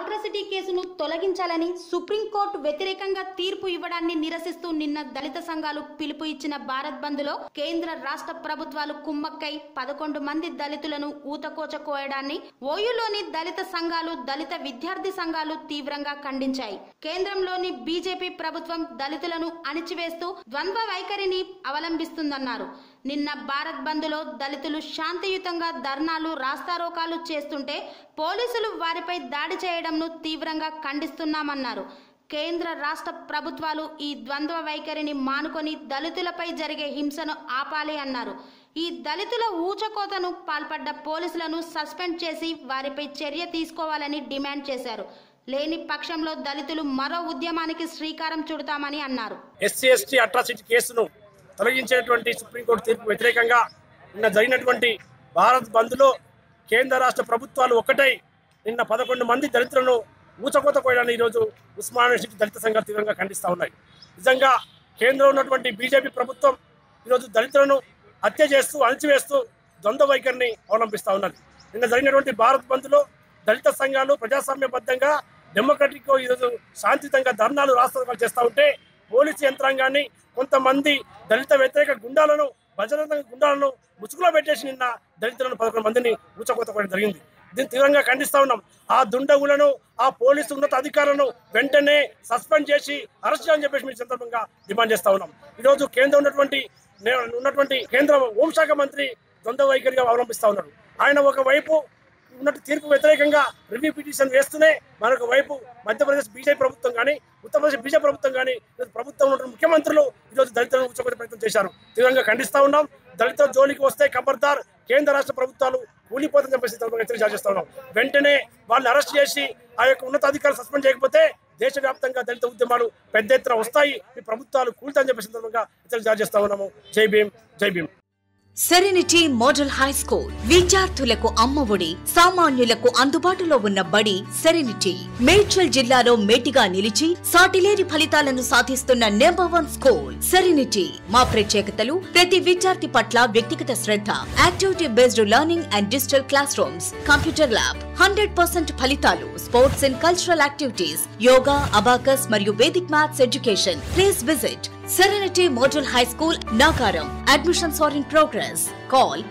Atrocity కేసును తొలగించాలని supreme court వ్యతిరేకంగా తీర్పు ఇవ్వడాన్ని నిరసిస్తూ నిన్న దళిత సంఘాలు పిలుపు ఇచ్చిన భారత్ బంద్ లో కేంద్ర రాష్ట్ర ప్రభుత్వాలు కుమ్మక్కై పదకొండు మంది దళితులను ఊతకోచ కోయడాన్ని ఓయూలోని దళిత సంఘాలు దళిత విద్యార్థి సంఘాలు తీవ్రంగా ఖండించాయి కేంద్రంలోని బీజేపీ ప్రభుత్వం దళితులను అణిచివేస్తూ ద్వంద్వ వైఖరిని అవలంబిస్తుందన్నారు నిన్న భారత్ బంద్లో దళితులు శాంతియుతంగా ధర్నాలు రాస్తారోకాలు చేస్తుంటే పోలీసులు వారిపై దాడి చేయడంను తీవ్రంగా ఖండిస్తున్నామన్నారు కేంద్ర రాష్ట్ర ప్రభుత్వాలు ఈ ద్వంద్వ వైఖరిని మానుకొని దళితులపై జరిగే హింసను ఆపాలి అన్నారు ఈ దళితుల ఊచకోతను పాల్పడ్డ పోలీసులను సస్పెండ్ చేసి వారిపై చర్య తీసుకోవాలని డిమాండ్ చేశారు లేని పక్షంలో దళితులు మరో ఉద్యమానికి శ్రీకారం చుడతామని అన్నారు ఎస్సీ ఎస్టీ అట్రాసిటీ కేసును తొలగించేటువంటి సుప్రీంకోర్టు తీర్పు వ్యతిరేకంగా నిన్న జరిగినటువంటి భారత్ బంద్లో కేంద్ర రాష్ట్ర ప్రభుత్వాలు ఒక్కటై నిన్న పదకొండు మంది దళితులను ఊచకోత కోయడాన్ని ఈరోజు ఉస్మాన్ యూనివర్సిటీ దళిత సంఘాలు తీవ్రంగా ఖండిస్తూ ఉన్నాయి నిజంగా కేంద్రంలో ఉన్నటువంటి బీజేపీ ప్రభుత్వం ఈరోజు దళితులను హత్య చేస్తూ అణచివేస్తూ ద్వంద్వ వైఖరిని అవలంబిస్తూ ఉన్నది నిన్న జరిగినటువంటి భారత్ బంద్లో దళిత సంఘాలు ప్రజాస్వామ్యబద్ధంగా డెమోక్రటిక్ ఈరోజు శాంతియుతంగా ధర్నాలు రాష్ట్రాలు చేస్తూ ఉంటే పోలీసు యంత్రాంగాన్ని కొంతమంది దళిత వ్యతిరేక గుండాలను భజన గుండాలను ముసుగులో పెట్టేసి నిన్న దళితులను పదకొండు మందిని ఊచకోతకోవడం జరిగింది దీన్ని తీవ్రంగా ఖండిస్తా ఉన్నాం ఆ దుండగులను ఆ పోలీసు ఉన్నత అధికారులను వెంటనే సస్పెండ్ చేసి అరెస్ట్ చేయాలని చెప్పేసి మీ సందర్భంగా డిమాండ్ చేస్తా ఉన్నాం ఈరోజు కేంద్రం ఉన్నటువంటి నే- ఉన్నటువంటి కేంద్ర హోంశాఖ మంత్రి ద్వంద్వ వైఖరిగా అవలంబిస్తా ఉన్నారు ఆయన ఒకవైపు ఉన్నట్టు తీర్పు వ్యతిరేకంగా రివ్యూ పిటిషన్ వేస్తూనే మరొక వైపు మధ్యప్రదేశ్ బీజేపీ ప్రభుత్వం కానీ ఉత్తరప్రదేశ్ బీజేపీ ప్రభుత్వం కానీ ఈరోజు ప్రభుత్వం ఉన్నటువంటి ముఖ్యమంత్రులు ఈరోజు దళితులను ఉచ్చకొట్టే ప్రయత్నం చేశారు తీవ్రంగా ఖండిస్తా ఉన్నాం దళితుల జోలికి వస్తే ఖబర్దార్ కేంద్ర రాష్ట్ర ప్రభుత్వాలు కూలిపోతుందని చెప్పేసి సందర్భంగా హెచ్చరిక చేస్తా ఉన్నాం వెంటనే వాళ్ళని అరెస్ట్ చేసి ఆ యొక్క ఉన్నతాధికారులు సస్పెండ్ చేయకపోతే దేశవ్యాప్తంగా దళిత ఉద్యమాలు పెద్ద ఎత్తున వస్తాయి ఈ ప్రభుత్వాలు కూలుతాయని చెప్పే సందర్భంగా హెచ్చరిక జారీ చేస్తా ఉన్నాము జై భీమ్ జై Bhim Serenity Model High School విద్యార్థులకు అమ్మఒడి సామాన్యులకు అందుబాటులో ఉన్న బడి సెరెనిటీ మేడ్చల్ జిల్లాలో మేటిగా నిలిచి సాటిలేని ఫలితాలను సాధిస్తున్న నెంబర్ వన్ స్కూల్ సెరెనిటీ మా ప్రత్యేకతలు ప్రతి విద్యార్థి పట్ల వ్యక్తిగత శ్రద్ధ activity based learning and digital classrooms computer lab hundred percent ఫలితాలు sports and cultural activities yoga abacus మరియు Vedic maths education please visit Serenity Model High School, Nagaram. Admissions are in progress. Call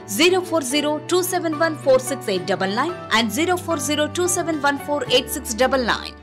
040 and 040 271 8699.